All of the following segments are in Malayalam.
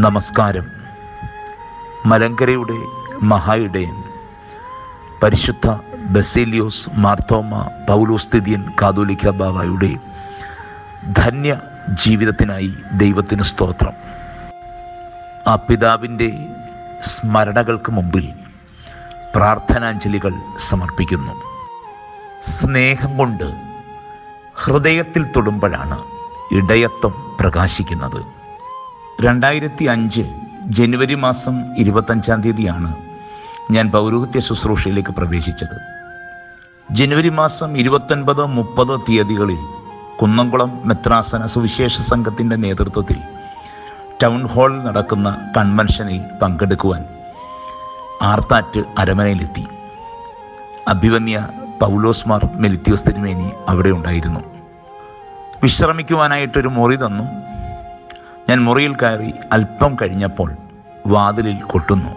നമസ്കാരം മലങ്കരയുടെ മഹായിടയൻ പരിശുദ്ധ ബസേലിയോസ് മാർത്തോമ പൗലോസ്തിദിയൻ കാതോലിക്ക ബാവയുടെ ധന്യ ജീവിതത്തിനായി ദൈവത്തിന് സ്തോത്രം ആ പിതാവിൻ്റെ സ്മരണകൾക്ക് മുമ്പിൽ പ്രാർത്ഥനാഞ്ജലികൾ സമർപ്പിക്കുന്നു സ്നേഹം കൊണ്ട് ഹൃദയത്തിൽ തൊടുമ്പോഴാണ് ഇടയത്വം പ്രകാശിക്കുന്നത് രണ്ടായിരത്തി അഞ്ച് ജനുവരി മാസം ഇരുപത്തഞ്ചാം തീയതിയാണ് ഞാൻ പൗരോഹിത്യ ശുശ്രൂഷയിലേക്ക് പ്രവേശിച്ചത് ജനുവരി മാസം ഇരുപത്തൊൻപത് മുപ്പത് തീയതികളിൽ കുന്നംകുളം മെത്രാസന സുവിശേഷ സംഘത്തിൻ്റെ നേതൃത്വത്തിൽ ടൗൺ ഹാളിൽ നടക്കുന്ന കൺവെൻഷനിൽ പങ്കെടുക്കുവാൻ ആർത്താറ്റ് അരമനയിലെത്തി അഭിവന്യ പൗലോസ്മാർ മെലിത്യോസ് തിരുമേനി അവിടെ ഉണ്ടായിരുന്നു വിശ്രമിക്കുവാനായിട്ടൊരു മുറി തന്നു ഞാൻ മുറിയിൽ കയറി അല്പം കഴിഞ്ഞപ്പോൾ വാതിലിൽ കൊട്ടുന്നു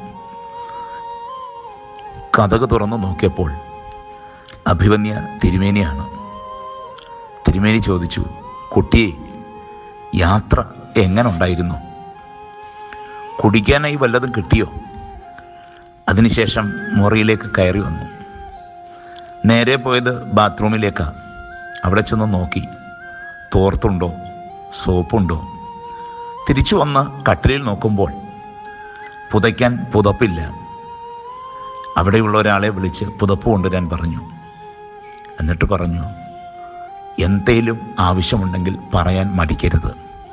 കഥക് തുറന്നു നോക്കിയപ്പോൾ അഭിവന്യ തിരുമേനിയാണ് തിരുമേനി ചോദിച്ചു കുട്ടിയെ യാത്ര എങ്ങനെ ഉണ്ടായിരുന്നു കുടിക്കാനായി വല്ലതും കിട്ടിയോ അതിനുശേഷം മുറിയിലേക്ക് കയറി വന്നു നേരെ പോയത് ബാത്റൂമിലേക്കാണ് അവിടെ ചെന്ന് നോക്കി തോർത്തുണ്ടോ സോപ്പുണ്ടോ തിരിച്ചു വന്ന് കട്ടിലിൽ നോക്കുമ്പോൾ പുതയ്ക്കാൻ പുതപ്പില്ല അവിടെയുള്ള ഒരാളെ വിളിച്ച് പുതപ്പ് കൊണ്ടുവരാൻ പറഞ്ഞു എന്നിട്ട് പറഞ്ഞു എന്തേലും ആവശ്യമുണ്ടെങ്കിൽ പറയാൻ മടിക്കരുത്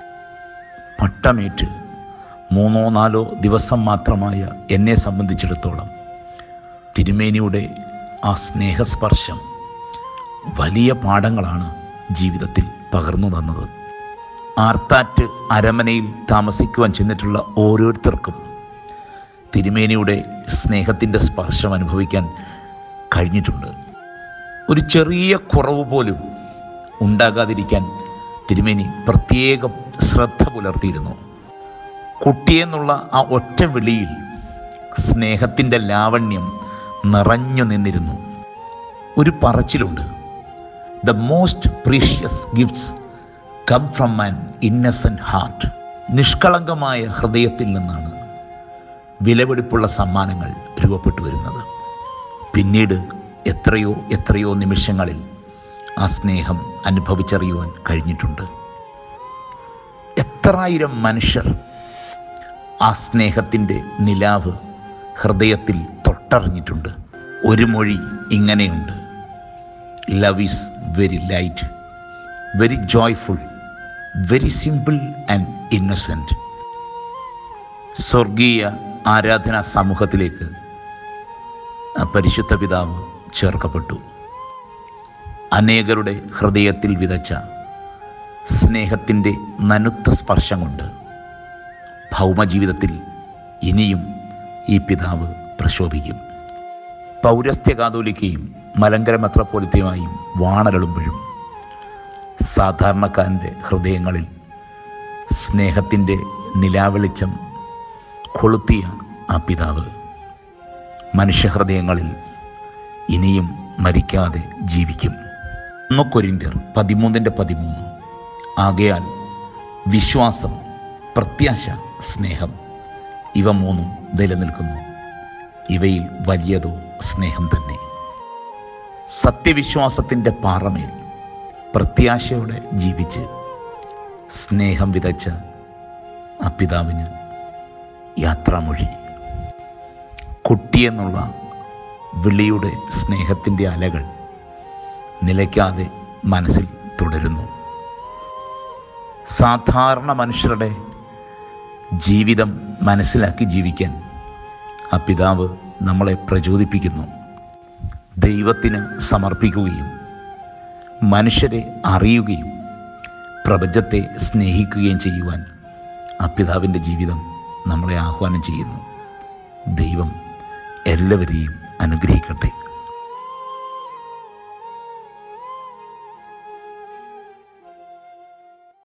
പട്ടമേറ്റ് മൂന്നോ നാലോ ദിവസം മാത്രമായ എന്നെ സംബന്ധിച്ചിടത്തോളം തിരുമേനിയുടെ ആ സ്നേഹസ്പർശം വലിയ പാഠങ്ങളാണ് ജീവിതത്തിൽ പകർന്നു തന്നത് ആർത്താറ്റ് അരമനയിൽ താമസിക്കുവാൻ ചെന്നിട്ടുള്ള ഓരോരുത്തർക്കും തിരുമേനിയുടെ സ്നേഹത്തിൻ്റെ സ്പർശം അനുഭവിക്കാൻ കഴിഞ്ഞിട്ടുണ്ട് ഒരു ചെറിയ കുറവ് പോലും ഉണ്ടാകാതിരിക്കാൻ തിരുമേനി പ്രത്യേകം ശ്രദ്ധ പുലർത്തിയിരുന്നു കുട്ടിയെന്നുള്ള ആ ഒറ്റ വിളിയിൽ സ്നേഹത്തിൻ്റെ ലാവണ്യം നിറഞ്ഞു നിന്നിരുന്നു ഒരു പറച്ചിലുണ്ട് the most precious gifts come from an innocent heart നിഷ്കളങ്കമായ ഹൃദയത്തിൽ നിന്നാണ് വിലപിടിപ്പുള്ള സമ്മാനങ്ങൾ രൂപപ്പെട്ടു വരുന്നത് പിന്നീട് എത്രയോ എത്രയോ നിമിഷങ്ങളിൽ ആ സ്നേഹം അനുഭവിച്ചറിയുവാൻ കഴിഞ്ഞിട്ടുണ്ട് എത്രായിരം മനുഷ്യർ ആ സ്നേഹത്തിൻ്റെ നിലാവ് ഹൃദയത്തിൽ തൊട്ടറിഞ്ഞിട്ടുണ്ട് ഒരു മൊഴി ഇങ്ങനെയുണ്ട് love is very light very joyful very simple and innocent സ്വർഗീയ ആരാധനാ സമൂഹത്തിലേക്ക് ആ പരിശുദ്ധ പിതാവ് ചേർക്കപ്പെട്ടു അനേകരുടെ ഹൃദയത്തിൽ വിതച്ച സ്നേഹത്തിൻ്റെ നനുത്ത സ്പർശം കൊണ്ട് ഭൗമജീവിതത്തിൽ ഇനിയും ഈ പിതാവ് പ്രശോഭിക്കും പൗരസ്ത്യ കാതോലിക്കയും മലങ്കര മെത്രപ്പോലിത്തയുമായും വാണരളുമ്പോഴും സാധാരണക്കാരൻ്റെ ഹൃദയങ്ങളിൽ സ്നേഹത്തിൻ്റെ നിലാവെളിച്ചം കൊളുത്തിയ ആ പിതാവ് മനുഷ്യഹൃദയങ്ങളിൽ ഇനിയും മരിക്കാതെ ജീവിക്കും ഒന്ന് കൊരിന്ത്യർ പതിമൂന്നിൻ്റെ പതിമൂന്ന് ആകയാൽ വിശ്വാസം പ്രത്യാശ സ്നേഹം ഇവ മൂന്നും നിലനിൽക്കുന്നു ഇവയിൽ വലിയതോ സ്നേഹം തന്നെ സത്യവിശ്വാസത്തിൻ്റെ പാറമേൽ പ്രത്യാശയോടെ ജീവിച്ച് സ്നേഹം വിതച്ച ആ പിതാവിന് യാത്രാമൊഴി കുട്ടിയെന്നുള്ള വിളിയുടെ സ്നേഹത്തിൻ്റെ അലകൾ നിലയ്ക്കാതെ മനസ്സിൽ തുടരുന്നു സാധാരണ മനുഷ്യരുടെ ജീവിതം മനസ്സിലാക്കി ജീവിക്കാൻ ആ പിതാവ് നമ്മളെ പ്രചോദിപ്പിക്കുന്നു ദൈവത്തിന് സമർപ്പിക്കുകയും മനുഷ്യരെ അറിയുകയും പ്രപഞ്ചത്തെ സ്നേഹിക്കുകയും ചെയ്യുവാൻ ആ പിതാവിൻ്റെ ജീവിതം നമ്മളെ ആഹ്വാനം ചെയ്യുന്നു ദൈവം എല്ലാവരെയും അനുഗ്രഹിക്കട്ടെ